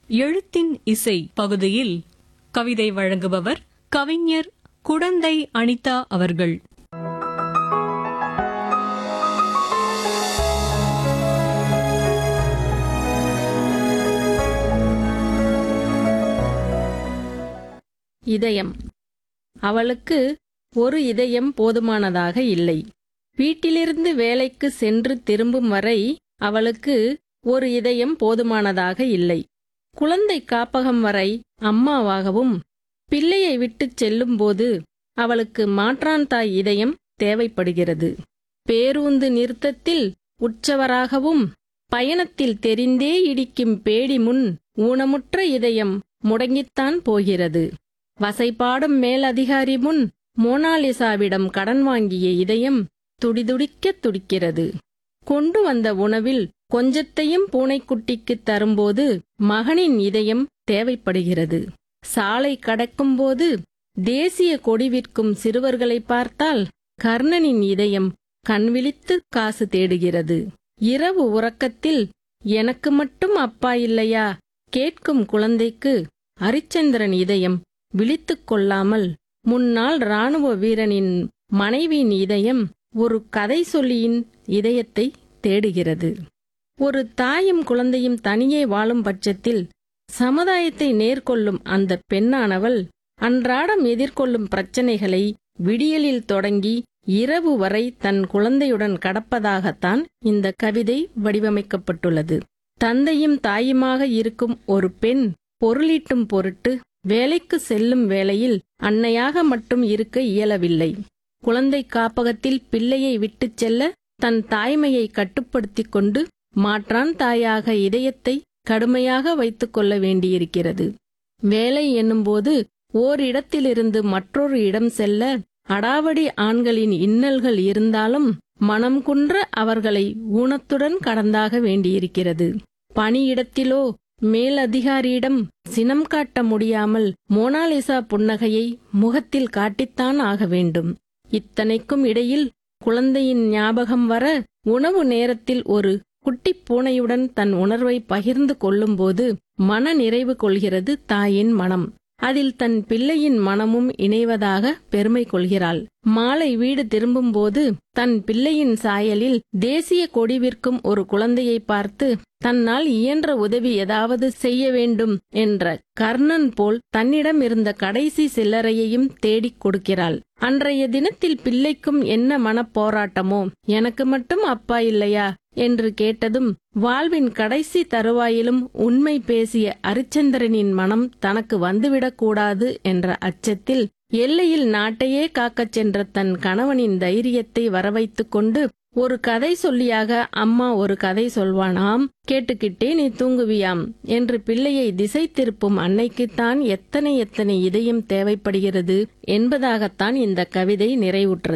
எழுத்தின் இசை பகுதியில் கவிதை வழங்குபவர் கவிஞர் குடந்தை அனிதா அவர்கள் இதயம் அவளுக்கு ஒரு இதயம் போதுமானதாக இல்லை வீட்டிலிருந்து வேலைக்கு சென்று திரும்பும் வரை அவளுக்கு ஒரு இதயம் போதுமானதாக இல்லை குழந்தை காப்பகம் வரை அம்மாவாகவும் பிள்ளையை விட்டுச் செல்லும்போது அவளுக்கு மாற்றான் தாய் இதயம் தேவைப்படுகிறது பேருந்து நிறுத்தத்தில் உற்சவராகவும் பயணத்தில் தெரிந்தே இடிக்கும் பேடி முன் ஊனமுற்ற இதயம் முடங்கித்தான் போகிறது வசைபாடும் மேலதிகாரி முன் மோனாலிசாவிடம் கடன் வாங்கிய இதயம் துடிதுடிக்கத் துடிக்கிறது கொண்டு வந்த உணவில் கொஞ்சத்தையும் பூனைக்குட்டிக்கு தரும்போது மகனின் இதயம் தேவைப்படுகிறது சாலை கடக்கும்போது தேசிய கொடி விற்கும் சிறுவர்களை பார்த்தால் கர்ணனின் இதயம் கண்விழித்து காசு தேடுகிறது இரவு உறக்கத்தில் எனக்கு மட்டும் அப்பா இல்லையா கேட்கும் குழந்தைக்கு அரிச்சந்திரன் இதயம் விழித்துக் கொள்ளாமல் முன்னாள் ராணுவ வீரனின் மனைவியின் இதயம் ஒரு கதை சொல்லியின் இதயத்தை தேடுகிறது ஒரு தாயும் குழந்தையும் தனியே வாழும் பட்சத்தில் சமுதாயத்தை நேர்கொள்ளும் அந்த பெண்ணானவள் அன்றாடம் எதிர்கொள்ளும் பிரச்சனைகளை விடியலில் தொடங்கி இரவு வரை தன் குழந்தையுடன் கடப்பதாகத்தான் இந்த கவிதை வடிவமைக்கப்பட்டுள்ளது தந்தையும் தாயுமாக இருக்கும் ஒரு பெண் பொருளீட்டும் பொருட்டு வேலைக்கு செல்லும் வேளையில் அன்னையாக மட்டும் இருக்க இயலவில்லை குழந்தை காப்பகத்தில் பிள்ளையை விட்டுச் செல்ல தன் தாய்மையை கட்டுப்படுத்திக் கொண்டு மாற்றான் தாயாக இதயத்தை கடுமையாக வைத்துக் கொள்ள வேண்டியிருக்கிறது வேலை என்னும்போது ஓரிடத்திலிருந்து மற்றொரு இடம் செல்ல அடாவடி ஆண்களின் இன்னல்கள் இருந்தாலும் மனம் குன்ற அவர்களை ஊனத்துடன் கடந்தாக வேண்டியிருக்கிறது பணியிடத்திலோ மேலதிகாரியிடம் சினம் காட்ட முடியாமல் மோனாலிசா புன்னகையை முகத்தில் காட்டித்தான் ஆக வேண்டும் இத்தனைக்கும் இடையில் குழந்தையின் ஞாபகம் வர உணவு நேரத்தில் ஒரு குட்டிப் பூனையுடன் தன் உணர்வை பகிர்ந்து கொள்ளும்போது மன நிறைவு கொள்கிறது தாயின் மனம் அதில் தன் பிள்ளையின் மனமும் இணைவதாக பெருமை கொள்கிறாள் மாலை வீடு திரும்பும்போது தன் பிள்ளையின் சாயலில் தேசிய கொடி விற்கும் ஒரு குழந்தையை பார்த்து தன்னால் இயன்ற உதவி ஏதாவது செய்ய வேண்டும் என்ற கர்ணன் போல் தன்னிடம் இருந்த கடைசி சில்லறையையும் தேடிக் கொடுக்கிறாள் அன்றைய தினத்தில் பிள்ளைக்கும் என்ன மனப்போராட்டமோ எனக்கு மட்டும் அப்பா இல்லையா என்று கேட்டதும் வாழ்வின் கடைசி தருவாயிலும் உண்மை பேசிய அரிச்சந்திரனின் மனம் தனக்கு வந்துவிடக்கூடாது என்ற அச்சத்தில் எல்லையில் நாட்டையே காக்கச் சென்ற தன் கணவனின் தைரியத்தை வரவைத்துக் கொண்டு ஒரு கதை சொல்லியாக அம்மா ஒரு கதை சொல்வானாம் கேட்டுக்கிட்டே நீ தூங்குவியாம் என்று பிள்ளையை திசை திருப்பும் அன்னைக்குத்தான் எத்தனை எத்தனை இதயம் தேவைப்படுகிறது என்பதாகத்தான் இந்த கவிதை நிறைவுற்றது